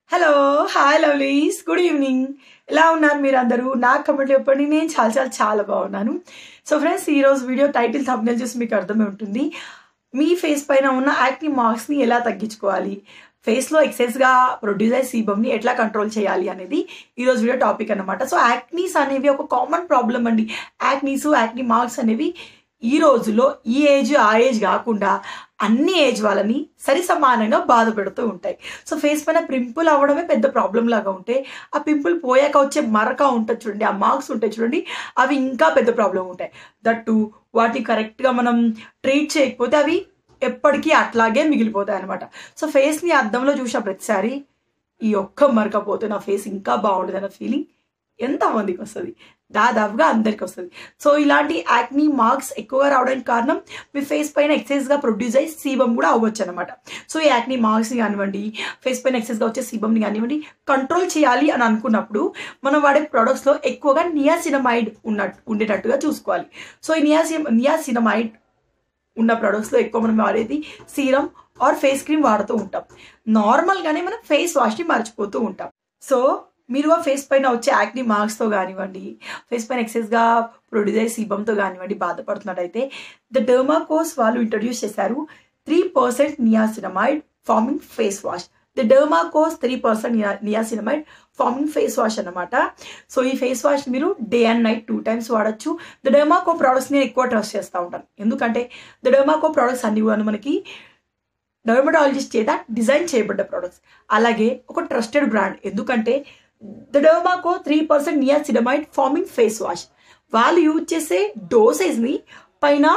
hello hi lovelies good evening ఎలా ఉన్నారు మీరు అందరూ నాకు కమెంట్ చెప్పండి నేను చాలా చాలా చాలా బాగున్నాను సో ఫ్రెండ్స్ ఈరోజు వీడియో టైటిల్ thumbnail చూసి మీకు అర్థమై ఉంటుంది మీ ఫేస్ పైన ఉన్న యాక్ని మార్క్స్ని ఎలా తగ్గించుకోవాలి ఫేస్లో ఎక్సెస్గా ప్రొడ్యూస్ అయ్యే సీబమ్ని ఎట్లా కంట్రోల్ చేయాలి అనేది ఈరోజు వీడియో టాపిక్ అనమాట సో యాక్నీస్ అనేవి ఒక కామన్ ప్రాబ్లం అండి యాక్నీస్ యాక్ని మార్క్స్ అనేవి ఈ రోజుల్లో ఈ ఏజ్ ఆ ఏజ్ కాకుండా అన్ని ఏజ్ వాళ్ళని సరి సమానంగా బాధ పెడుతూ ఉంటాయి సో ఫేస్ పైన పింపుల్ అవ్వడమే పెద్ద ప్రాబ్లం లాగా ఉంటే ఆ పింపుల్ పోయాక వచ్చే మరక ఉంటుంది చూడండి ఆ మార్క్స్ ఉంటాయి చూడండి అవి ఇంకా పెద్ద ప్రాబ్లం ఉంటాయి దట్టు వాటిని కరెక్ట్గా మనం ట్రీట్ చేయకపోతే అవి ఎప్పటికీ అట్లాగే మిగిలిపోతాయి అనమాట సో ఫేస్ని అద్దంలో చూసిన ప్రతిసారి ఈ ఒక్క మరక పోతే నా ఫేస్ ఇంకా బాగుంటుంది అన్న ఫీలింగ్ ఎంతమందికి వస్తుంది దాదాపుగా అందరికి వస్తుంది సో ఇలాంటి యాక్నీ మార్క్స్ ఎక్కువగా రావడానికి కారణం మీ ఫేస్ పైన ఎక్సైజ్గా ప్రొడ్యూస్ అయ్యి సీబమ్ కూడా అవ్వచ్చు అనమాట సో ఈ యాక్నీ మార్క్స్ని కానివ్వండి ఫేస్ పైన ఎక్సైజ్గా వచ్చే సీబమ్ని కానివ్వండి కంట్రోల్ చేయాలి అని అనుకున్నప్పుడు మనం వాడే ప్రొడక్ట్స్లో ఎక్కువగా నియాసినమైడ్ ఉన్నట్టు ఉండేటట్టుగా చూసుకోవాలి సో ఈ నియాసి నియాసినమైడ్ ఉన్న ప్రొడక్ట్స్లో ఎక్కువ మనం వాడేది సీరం ఆర్ ఫేస్ క్రీమ్ వాడుతూ ఉంటాం నార్మల్గానే మనం ఫేస్ వాష్ని మర్చిపోతూ ఉంటాం సో మీరు ఆ ఫేస్ పైన వచ్చే యాక్ని మార్క్స్తో కానివ్వండి ఫేస్ పైన ఎక్సెస్గా ప్రొడ్యూస్ అయ్యే సీబంతో కానివ్వండి బాధపడుతున్నట్టయితే ద డర్మాకోస్ వాళ్ళు ఇంట్రడ్యూస్ చేశారు three percent niacinamide foaming face wash the Derma Co's three percent niacinamide foaming face wash అనమాట సో ఈ ఫేస్ వాష్ మీరు day and night two times వాడచ్చు ద డర్మాకో ప్రోడక్ట్స్ నేను ఎక్కువ ట్రస్ట్ చేస్తూ ఉంటాను ఎందుకంటే ద డర్మాకో ప్రోడక్ట్స్ అన్ని కూడా మనకి డర్మటాలజిస్ట్ చేత డిజైన్ చేయబడ్డ ప్రోడక్ట్స్ అలాగే ఒక ట్రస్టెడ్ బ్రాండ్ ఎందుకంటే the Derma Co three percent niacinamide foaming face wash వాళ్ళు యూజ్ చేసే డోసేజ్ని పైన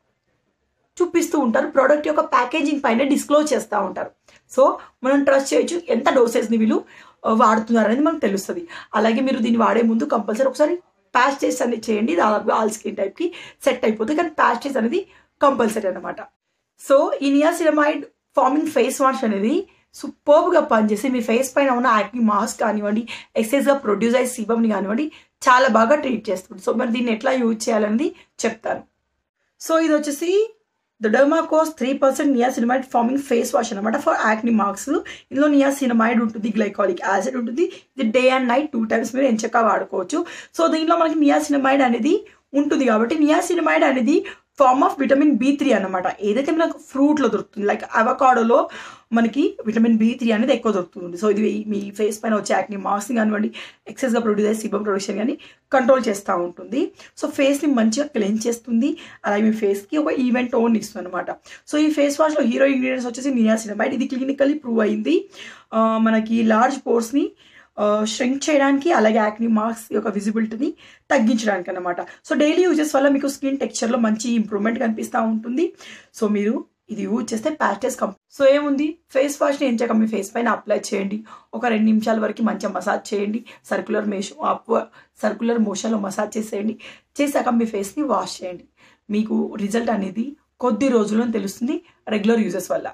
చూపిస్తూ ఉంటారు ప్రోడక్ట్ యొక్క ప్యాకేజింగ్ పైన డిస్క్లోజ్ చేస్తూ ఉంటారు సో మనం ట్రస్ట్ చేయొచ్చు ఎంత డోసేజ్ని వీళ్ళు వాడుతున్నారు అనేది మనకు తెలుస్తుంది అలాగే మీరు దీన్ని వాడే ముందు కంపల్సరీ ఒకసారి ప్యాచ్ టెస్ట్ అనేది చేయండి దాదాపుగా ఆల్ స్కిన్ టైప్కి సెట్ అయిపోతుంది కానీ ప్యాచ్ టెస్ట్ అనేది కంపల్సరీ అనమాట సో ఈ నియాసిడమైడ్ ఫార్మింగ్ ఫేస్ వాష్ అనేది సూపర్గా పనిచేసి మీ ఫేస్ పైన ఉన్న యాక్ని మాస్క్ కానివ్వండి ఎక్సైజ్గా ప్రొడ్యూస్ అయ్యే సీబమ్ని కానివ్వండి చాలా బాగా ట్రీట్ చేస్తుంది సో మరి దీన్ని ఎట్లా యూజ్ చేయాలనేది చెప్తాను సో ఇది వచ్చేసి the Derma Co's three percent niacinamide foaming face wash అనమాట ఫర్ యాక్ని మార్క్స్ ఇందులో నియాసినమైడ్ ఉంటుంది గ్లైకాలిక్ యాసిడ్ ఉంటుంది ఇది day and night two times మీరు ఎంచక్క వాడుకోవచ్చు సో దీనిలో మనకి నియాసినమైడ్ అనేది ఉంటుంది కాబట్టి నియాసినమైడ్ అనేది form of vitamin B three అనమాట ఏదైతే మనకు ఫ్రూట్లో దొరుకుతుంది లైక్ అవకాడోలో మనకి విటమిన్ బి త్రీ అనేది ఎక్కువ దొరుకుతుంది సో ఇది మీ ఫేస్ పైన వచ్చే యాక్ని మార్క్స్ కానివ్వండి ఎక్సెస్గా ప్రొడ్యూస్ అయ్యే సిబమ్ ప్రొడక్షన్ కానీ కంట్రోల్ చేస్తూ ఉంటుంది సో ఫేస్ని మంచిగా క్లెయిన్ చేస్తుంది అలాగే మీ ఫేస్కి ఒక ఈవెంట్ టోన్ ఇస్తుంది అనమాట సో ఈ ఫేస్ వాష్లో హీరో ఇంగ్రీడియంట్స్ వచ్చేసి నియాసినమైడ్ ఇది క్లినికల్లీ ప్రూవ్ అయింది మనకి లార్జ్ పోర్స్ని ష్రింక్ చేయడానికి అలాగే యాక్ని మార్క్స్ యొక్క విజిబిలిటీని తగ్గించడానికి అనమాట సో డైలీ యూజెస్ వల్ల మీకు స్కిన్ టెక్స్చర్లో మంచి ఇంప్రూవ్మెంట్ కనిపిస్తూ ఉంటుంది సో మీరు ఇది యూజ్ చేస్తే ప్యాచెస్ కంప్ సో ఏముంది ఫేస్ వాష్ని ఎంచాక మీ ఫేస్ పైన అప్లై చేయండి ఒక రెండు నిమిషాల వరకు మంచిగా మసాజ్ చేయండి సర్క్యులర్ మేషన్ అప్ సర్క్యులర్ మోషన్లో మసాజ్ చేసేయండి చేశాక మీ ఫేస్ని వాష్ చేయండి మీకు రిజల్ట్ అనేది కొద్ది రోజుల్లో తెలుస్తుంది రెగ్యులర్ యూజెస్ వల్ల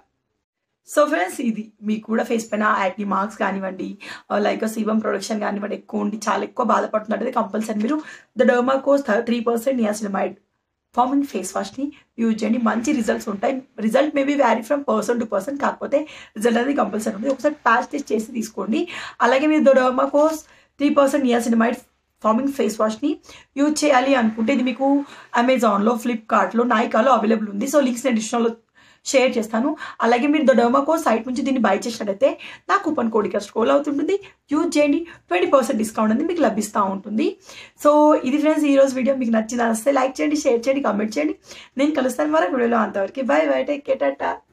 సో ఫ్రెండ్స్ ఇది మీకు కూడా ఫేస్ పైన యాక్ని మార్క్స్ కానివ్వండి లైక్ సీబం ప్రొడక్షన్ కానివ్వండి ఎక్కువ ఉండి చాలా ఎక్కువ బాధపడుతున్నట్టయితే కంపల్సరీ మీరు the Derma Co's three percent niacinamide foaming face వాష్ని యూజ్ చేయండి మంచి రిజల్ట్స్ ఉంటాయి result maybe vary from person to person కాకపోతే రిజల్ట్ అనేది కంపల్సరీ ఉంటుంది ఒకసారి ప్యాచ్ టెస్ట్ చేసి తీసుకోండి అలాగే మీరు the Derma Co's three percent niacinamide foaming face వాష్ని యూజ్ చేయాలి అనుకుంటే ఇది మీకు అమెజాన్లో ఫ్లిప్కార్ట్లో నైకాలో అవైలబుల్ ఉంది సో లింక్స్ నేను డిస్క్రిప్షన్లో షేర్ చేస్తాను అలాగే మీరు ద డర్మాకో సైట్ నుంచి దీన్ని బై చేసినట్టయితే నా కూపన్ కోడ్ ఇక్కడ స్క్రోల్ అవుతుంటుంది యూజ్ చేయండి ట్వంటీ పర్సెంట్ డిస్కౌంట్ అనేది మీకు లభిస్తూ ఉంటుంది సో ఇది ఫ్రెండ్స్ ఈరోజు వీడియో మీకు నచ్చింది వస్తే లైక్ చేయండి షేర్ చేయండి కామెంట్ చేయండి నేను కలుస్తాను మరొక వీడియోలో అంతవరకు బై బై టేక్ కేటాటా